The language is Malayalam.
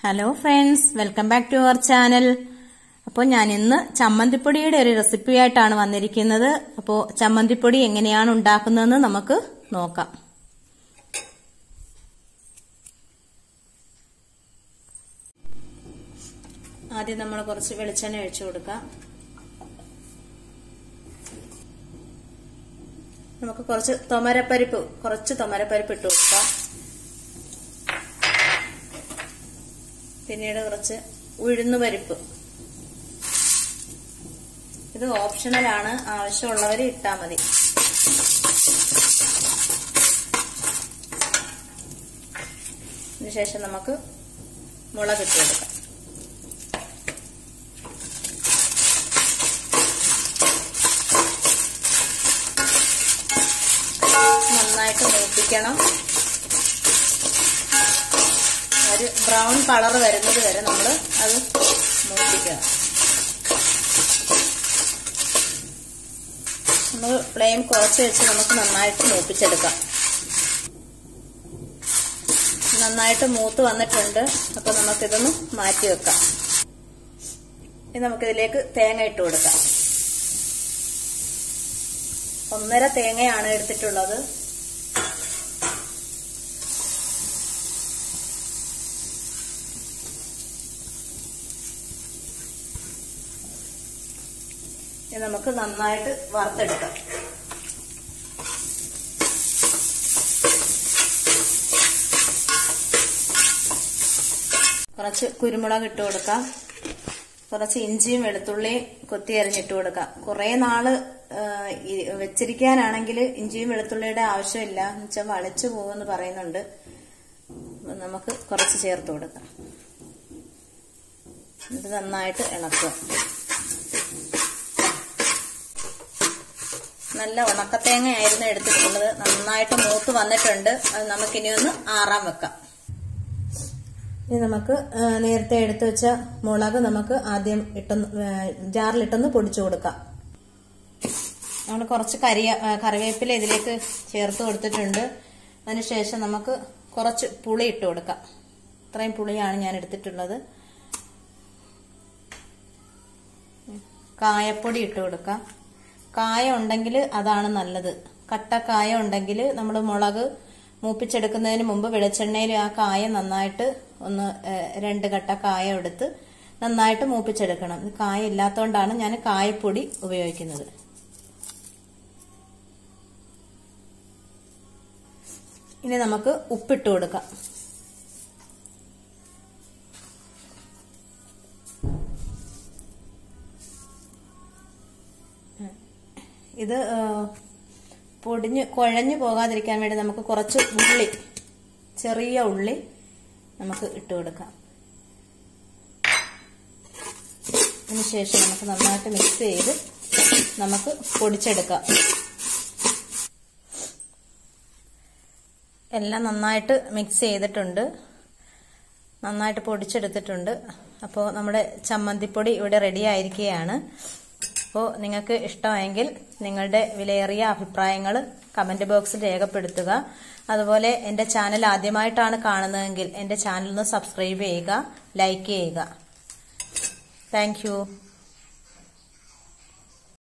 hello friends welcome back to our channel അപ്പോൾ ഞാൻ ഇന്ന് ചമ്മന്തിപ്പൊടിയുടെ ഒരു റെസിപ്പി ആയിട്ടാണ് വന്നിരിക്കുന്നത് അപ്പോൾ ചമ്മന്തിപ്പൊടി എങ്ങനെയാണ് ഉണ്ടാക്കുന്നതെന്ന് നമുക്ക് നോക്കാം ആദ്യം നമ്മൾ കുറച്ച് വെളിച്ചെണ്ണ ഒഴിച്ചു കൊടുക്കാം നമുക്ക് കുറച്ച് തൊമരപ്പരിപ്പ് കുറച്ച് തൊമരപ്പരിപ്പ് ഇട്ട് കൊടുക്കാം പിന്നീട് കുറച്ച് ഉഴുന്നുപരിപ്പ് ഇത് ഓപ്ഷണലാണ് ആവശ്യമുള്ളവർ ഇട്ടാൽ മതി അതിനുശേഷം നമുക്ക് മുളക് ഇട്ട് കൊടുക്കാം നന്നായിട്ട് മൂപ്പിക്കണം ഒരു ബ്രൗൺ കളർ വരുന്നത് വരെ നമ്മൾ അത് മൂപ്പിക്കുക നമ്മൾ ഫ്ലെയിം കുറച്ച് വെച്ച് നമുക്ക് നന്നായിട്ട് മൂപ്പിച്ചെടുക്കാം നന്നായിട്ട് മൂത്ത് വന്നിട്ടുണ്ട് അപ്പൊ നമുക്കിതൊന്ന് മാറ്റി വെക്കാം ഇനി നമുക്കിതിലേക്ക് തേങ്ങ ഇട്ട് കൊടുക്കാം ഒന്നര തേങ്ങയാണ് എടുത്തിട്ടുള്ളത് ഇനി നമുക്ക് നന്നായിട്ട് വറുത്തെടുക്കാം കുറച്ച് കുരുമുളക് ഇട്ട് കൊടുക്കാം കുറച്ച് ഇഞ്ചിയും വെളുത്തുള്ളിയും കൊത്തി അരിഞ്ഞിട്ട് കൊടുക്കാം കുറെ നാള് വെച്ചിരിക്കാനാണെങ്കിൽ ഇഞ്ചിയും വെളുത്തുള്ളിയുടെ ആവശ്യമില്ല എന്നുവെച്ചാൽ വളിച്ചു പോകുമെന്ന് പറയുന്നുണ്ട് നമുക്ക് കുറച്ച് ചേർത്ത് കൊടുക്കാം ഇത് നന്നായിട്ട് ഇളക്കുക നല്ല ഉണക്കത്തേങ്ങയായിരുന്നു എടുത്തിട്ടുള്ളത് നന്നായിട്ട് മൂത്ത് വന്നിട്ടുണ്ട് അത് നമുക്കിനി ഒന്ന് ആറാൻ വെക്കാം ഇനി നമുക്ക് നേരത്തെ എടുത്തു വെച്ച മുളക് നമുക്ക് ആദ്യം ഇട്ടൊന്ന് ജാറിലിട്ടൊന്ന് പൊടിച്ചു കൊടുക്കാം നമ്മൾ കുറച്ച് കരിയ കറിവേപ്പില ഇതിലേക്ക് ചേർത്ത് കൊടുത്തിട്ടുണ്ട് അതിനുശേഷം നമുക്ക് കുറച്ച് പുളി ഇട്ട് കൊടുക്കാം ഇത്രയും പുളിയാണ് ഞാൻ എടുത്തിട്ടുള്ളത് കായപ്പൊടി ഇട്ട് കൊടുക്കാം കായ ഉണ്ടെങ്കിൽ അതാണ് നല്ലത് കട്ട കായ ഉണ്ടെങ്കിൽ നമ്മൾ മുളക് മൂപ്പിച്ചെടുക്കുന്നതിന് മുമ്പ് വെളിച്ചെണ്ണയിൽ ആ കായ നന്നായിട്ട് ഒന്ന് രണ്ട് കട്ട കായ എടുത്ത് നന്നായിട്ട് മൂപ്പിച്ചെടുക്കണം കായ ഇല്ലാത്തതുകൊണ്ടാണ് ഞാൻ കായപ്പൊടി ഉപയോഗിക്കുന്നത് ഇനി നമുക്ക് ഉപ്പിട്ട് കൊടുക്കാം ഇത് പൊടിഞ്ഞ് കുഴഞ്ഞു പോകാതിരിക്കാൻ വേണ്ടി നമുക്ക് കുറച്ച് ഉള്ളി ചെറിയ ഉള്ളി നമുക്ക് ഇട്ട് കൊടുക്കാം അതിനുശേഷം നമുക്ക് നന്നായിട്ട് മിക്സ് ചെയ്ത് നമുക്ക് പൊടിച്ചെടുക്കാം എല്ലാം നന്നായിട്ട് മിക്സ് ചെയ്തിട്ടുണ്ട് നന്നായിട്ട് പൊടിച്ചെടുത്തിട്ടുണ്ട് അപ്പോൾ നമ്മുടെ ചമ്മന്തിപ്പൊടി ഇവിടെ റെഡി ആയിരിക്കുകയാണ് അപ്പോൾ നിങ്ങൾക്ക് ഇഷ്ടമായെങ്കിൽ നിങ്ങളുടെ വിലയേറിയ അഭിപ്രായങ്ങൾ കമന്റ് ബോക്സിൽ രേഖപ്പെടുത്തുക അതുപോലെ എൻ്റെ ചാനൽ ആദ്യമായിട്ടാണ് കാണുന്നതെങ്കിൽ എൻ്റെ ചാനൽ ഒന്ന് സബ്സ്ക്രൈബ് ചെയ്യുക ലൈക്ക് ചെയ്യുക താങ്ക്